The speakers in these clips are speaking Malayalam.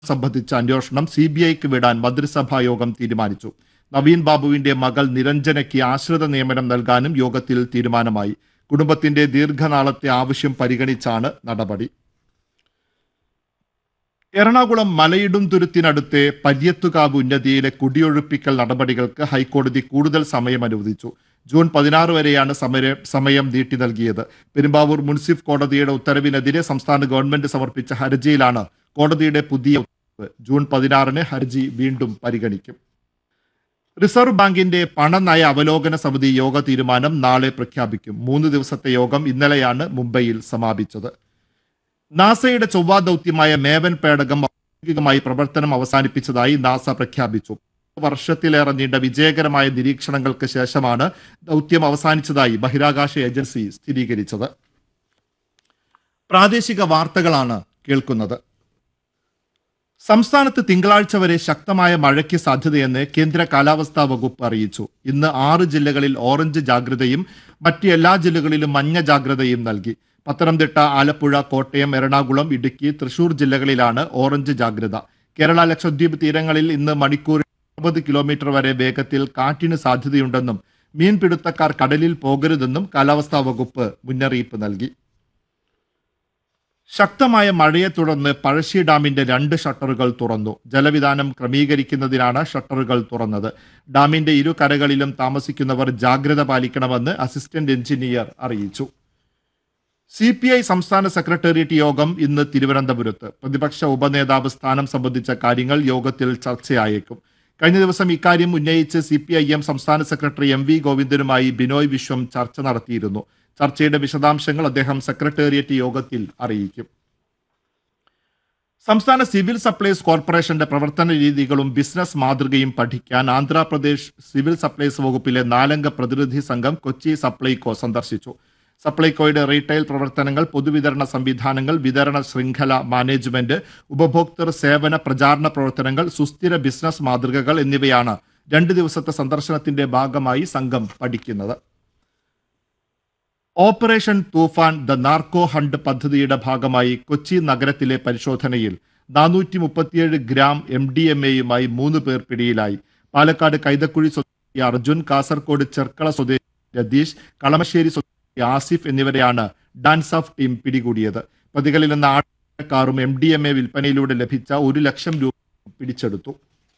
സംബന്ധിച്ച അന്വേഷണം സി ബി ഐക്ക് വിടാൻ മന്ത്രിസഭാ യോഗം തീരുമാനിച്ചു നവീൻ ബാബുവിന്റെ മകൾ നിരഞ്ജനയ്ക്ക് ആശ്രിത നിയമനം നൽകാനും യോഗത്തിൽ തീരുമാനമായി കുടുംബത്തിന്റെ ദീർഘനാളത്തെ ആവശ്യം പരിഗണിച്ചാണ് നടപടി എറണാകുളം മലയിടും തുരുത്തിനടുത്തെ പര്യത്തുകാവ് ഉന്നതിയിലെ കുടിയൊഴിപ്പിക്കൽ നടപടികൾക്ക് ഹൈക്കോടതി കൂടുതൽ സമയം അനുവദിച്ചു ജൂൺ പതിനാറ് വരെയാണ് സമര സമയം നീട്ടി നൽകിയത് പെരുമ്പാവൂർ മുൻസിഫ് കോടതിയുടെ ഉത്തരവിനെതിരെ സംസ്ഥാന ഗവൺമെന്റ് സമർപ്പിച്ച ഹർജിയിലാണ് കോടതിയുടെ പുതിയ ഉത്തരവ് ജൂൺ പതിനാറിന് ഹർജി വീണ്ടും പരിഗണിക്കും റിസർവ് ബാങ്കിന്റെ പണനയ അവലോകന സമിതി യോഗ തീരുമാനം നാളെ പ്രഖ്യാപിക്കും മൂന്ന് ദിവസത്തെ യോഗം ഇന്നലെയാണ് മുംബൈയിൽ സമാപിച്ചത് നാസയുടെ ചൊവ്വാ ദൗത്യമായ മേവൻ പേടകം ഔദ്യോഗികമായി പ്രവർത്തനം അവസാനിപ്പിച്ചതായി നാസ പ്രഖ്യാപിച്ചു വർഷത്തിലേറെ നീണ്ട വിജയകരമായ നിരീക്ഷണങ്ങൾക്ക് ശേഷമാണ് ദൗത്യം അവസാനിച്ചതായി ബഹിരാകാശ ഏജൻസി സ്ഥിരീകരിച്ചത് പ്രാദേശിക വാർത്തകളാണ് കേൾക്കുന്നത് സംസ്ഥാനത്ത് തിങ്കളാഴ്ച വരെ ശക്തമായ മഴയ്ക്ക് സാധ്യതയെന്ന് കേന്ദ്ര കാലാവസ്ഥാ വകുപ്പ് അറിയിച്ചു ഇന്ന് ആറ് ജില്ലകളിൽ ഓറഞ്ച് ജാഗ്രതയും മറ്റ് എല്ലാ ജില്ലകളിലും മഞ്ഞ ജാഗ്രതയും നൽകി പത്തനംതിട്ട ആലപ്പുഴ കോട്ടയം എറണാകുളം ഇടുക്കി തൃശൂർ ജില്ലകളിലാണ് ഓറഞ്ച് ജാഗ്രത കേരള ലക്ഷദ്വീപ് തീരങ്ങളിൽ ഇന്ന് മണിക്കൂറിൽ അറുപത് കിലോമീറ്റർ വരെ വേഗത്തിൽ കാറ്റിന് സാധ്യതയുണ്ടെന്നും മീൻപിടുത്തക്കാർ കടലിൽ പോകരുതെന്നും കാലാവസ്ഥാ വകുപ്പ് മുന്നറിയിപ്പ് നൽകി ശക്തമായ മഴയെ തുടർന്ന് പഴശ്ശി ഡാമിന്റെ രണ്ട് ഷട്ടറുകൾ തുറന്നു ജലവിധാനം ക്രമീകരിക്കുന്നതിനാണ് ഷട്ടറുകൾ തുറന്നത് ഡാമിന്റെ ഇരു കരകളിലും താമസിക്കുന്നവർ ജാഗ്രത പാലിക്കണമെന്ന് അസിസ്റ്റന്റ് എഞ്ചിനീയർ അറിയിച്ചു സി പി ഐ സംസ്ഥാന സെക്രട്ടേറിയറ്റ് യോഗം ഇന്ന് തിരുവനന്തപുരത്ത് പ്രതിപക്ഷ ഉപനേതാവ് സ്ഥാനം സംബന്ധിച്ച കാര്യങ്ങൾ യോഗത്തിൽ ചർച്ചയായേക്കും കഴിഞ്ഞ ദിവസം ഇക്കാര്യം ഉന്നയിച്ച് സി പി ഐ എം സംസ്ഥാന സെക്രട്ടറി എം വി ഗോവിന്ദനുമായി ബിനോയ് വിശ്വം ചർച്ച നടത്തിയിരുന്നു ചർച്ചയുടെ വിശദാംശങ്ങൾ അദ്ദേഹം സെക്രട്ടേറിയറ്റ് യോഗത്തിൽ അറിയിക്കും സംസ്ഥാന സിവിൽ സപ്ലൈസ് കോർപ്പറേഷന്റെ പ്രവർത്തന രീതികളും ബിസിനസ് മാതൃകയും പഠിക്കാൻ ആന്ധ്രാപ്രദേശ് സിവിൽ സപ്ലൈസ് വകുപ്പിലെ നാലംഗ പ്രതിനിധി സംഘം കൊച്ചി സപ്ലൈകോ സന്ദർശിച്ചു സപ്ലൈകോയുടെ റീറ്റെയിൽ പ്രവർത്തനങ്ങൾ പൊതുവിതരണ സംവിധാനങ്ങൾ വിതരണ ശൃംഖല മാനേജ്മെന്റ് ഉപഭോക്തൃ സേവന പ്രചാരണ പ്രവർത്തനങ്ങൾ സുസ്ഥിര ബിസിനസ് മാതൃകകൾ എന്നിവയാണ് രണ്ട് ദിവസത്തെ സന്ദർശനത്തിന്റെ ഭാഗമായി സംഘം പഠിക്കുന്നത് operation Toofan the narco hunt പദ്ധതിയുടെ ഭാഗമായി കൊച്ചി നഗരത്തിലെ പരിശോധനയിൽ നാനൂറ്റി മുപ്പത്തിയേഴ് ഗ്രാം എം ഡി എം എയുമായി മൂന്ന് പേർ പിടിയിലായി പാലക്കാട് കൈതക്കുഴി സ്വദേശി അർജുൻ കാസർകോട് ചെർക്കള സ്വദേശി രതീഷ് കളമശ്ശേരി സ്വദേശി ആസിഫ് എന്നിവരെയാണ് ഡാൻസ് ഓഫ് ടീം പിടികൂടിയത് പ്രതികളിൽ നിന്ന് ആറ് കാറും എം ഡി എം എ വിൽപ്പനയിലൂടെ ലഭിച്ച ഒരു ലക്ഷം രൂപ പിടിച്ചെടുത്തു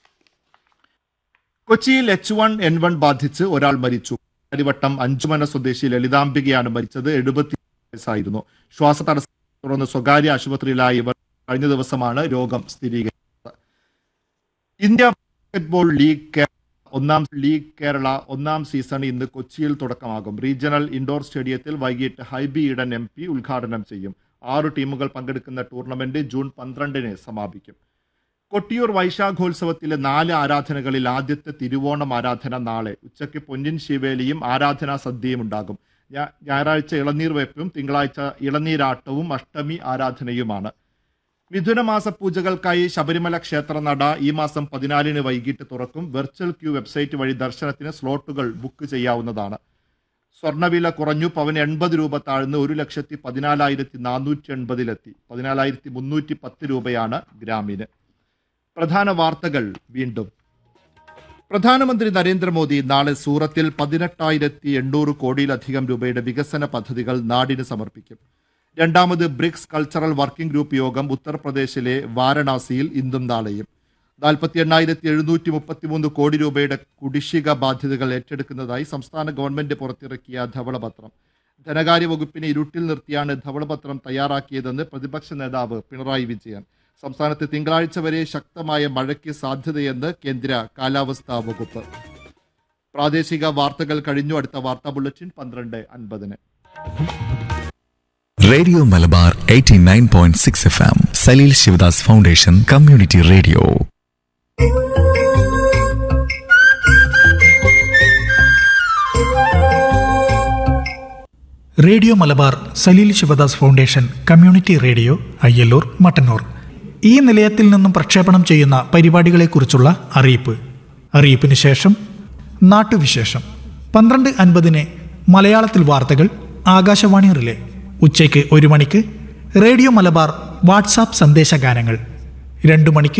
കൊച്ചിയിൽ എച്ച് വൺ എൻ വൺ ബാധിച്ച് ഒരാൾ മരിച്ചു അരിവട്ടം അഞ്ചുമന സ്വദേശി ലളിതാംബികയാണ് മരിച്ചത് എഴുപത്തി വയസ്സായിരുന്നു ശ്വാസതടസ്സം തുടർന്ന് സ്വകാര്യ ആശുപത്രിയിലായി ഇവർ കഴിഞ്ഞ ദിവസമാണ് രോഗം സ്ഥിരീകരിച്ചത് ഇന്ത്യ ബാസ്കറ്റ്ബോൾ ലീഗ് കേരള ഒന്നാം ലീഗ് കേരള ഒന്നാം സീസൺ ഇന്ന് കൊച്ചിയിൽ തുടക്കമാകും റീജിയണൽ ഇൻഡോർ സ്റ്റേഡിയത്തിൽ വൈകിട്ട് ഹൈബി ഈഡൻ എം പി ഉദ്ഘാടനം ചെയ്യും ആറ് ടീമുകൾ പങ്കെടുക്കുന്ന ടൂർണമെന്റ് ജൂൺ പന്ത്രണ്ടിന് സമാപിക്കും കൊട്ടിയൂർ വൈശാഖോത്സവത്തിലെ നാല് ആരാധനകളിൽ ആദ്യത്തെ തിരുവോണം ആരാധന നാളെ ഉച്ചയ്ക്ക് പൊന്നിൻ ശിവേലിയും ആരാധനാ സദ്യയും ഉണ്ടാകും ഞാ- ഞായറാഴ്ച ഇളനീർ വെപ്പും തിങ്കളാഴ്ച ഇളനീരാട്ടവും അഷ്ടമി ആരാധനയുമാണ് മിഥുനമാസ പൂജകൾക്കായി ശബരിമല ക്ഷേത്രനട ഈ മാസം പതിനാലിന് വൈകിട്ട് തുറക്കും വെർച്വൽ ക്യൂ വെബ്സൈറ്റ് വഴി ദർശനത്തിന് സ്ലോട്ടുകൾ ബുക്ക് ചെയ്യാവുന്നതാണ് സ്വർണ്ണവില കുറഞ്ഞു പവന് എൺപത് രൂപ താഴ്ന്ന് ഒരു ലക്ഷത്തി പതിനാലായിരത്തി നാനൂറ്റി എൺപതിലെത്തി പതിനാലായിരത്തി മുന്നൂറ്റി പത്ത് രൂപയാണ് ഗ്രാമിന് പ്രധാന വാർത്തകൾ വീണ്ടും പ്രധാനമന്ത്രി നരേന്ദ്രമോദി നാളെ സൂറത്തിൽ പതിനെട്ടായിരത്തി എണ്ണൂറ് കോടിയിലധികം രൂപയുടെ വികസന പദ്ധതികൾ നാടിന് സമർപ്പിക്കും രണ്ടാമത് ബ്രിക്സ് കൾച്ചറൽ വർക്കിംഗ് ഗ്രൂപ്പ് യോഗം ഉത്തർപ്രദേശിലെ വാരണാസിയിൽ ഇന്നും നാളെയും നാൽപ്പത്തി എണ്ണായിരത്തി എഴുന്നൂറ്റി മുപ്പത്തിമൂന്ന് കോടി രൂപയുടെ കുടിശ്ശിക ബാധ്യതകൾ ഏറ്റെടുക്കുന്നതായി സംസ്ഥാന ഗവൺമെന്റ് പുറത്തിറക്കിയ ധവളപത്രം ധനകാര്യ വകുപ്പിനെ ഇരുട്ടിൽ നിർത്തിയാണ് ധവളപത്രം തയ്യാറാക്കിയതെന്ന് പ്രതിപക്ഷ നേതാവ് പിണറായി വിജയൻ സംസ്ഥാനത്ത് തിങ്കളാഴ്ച വരെ ശക്തമായ മഴയ്ക്ക് സാധ്യതയെന്ന് കേന്ദ്ര കാലാവസ്ഥാ വകുപ്പ് പ്രാദേശിക വാർത്തകൾ കഴിഞ്ഞു അടുത്ത വാർത്താ ബുള്ളറ്റിൻ പന്ത്രണ്ട് അൻപതിന് radio Malabar 89.6 F M Saleel Sivadas foundation community radio radio Malabar Saleel Sivadas foundation community radio Ayyalloor Mattannur ഈ നിലയത്തിൽ നിന്നും പ്രക്ഷേപണം ചെയ്യുന്ന പരിപാടികളെക്കുറിച്ചുള്ള അറിയിപ്പ് അറിയിപ്പിന് ശേഷം നാട്ടുവിശേഷം പന്ത്രണ്ട് അൻപതിന് മലയാളത്തിൽ വാർത്തകൾ ആകാശവാണി റിലേ ഉച്ചയ്ക്ക് ഒരു മണിക്ക് റേഡിയോ മലബാർ വാട്സാപ്പ് സന്ദേശഗാനങ്ങൾ രണ്ടു മണിക്ക്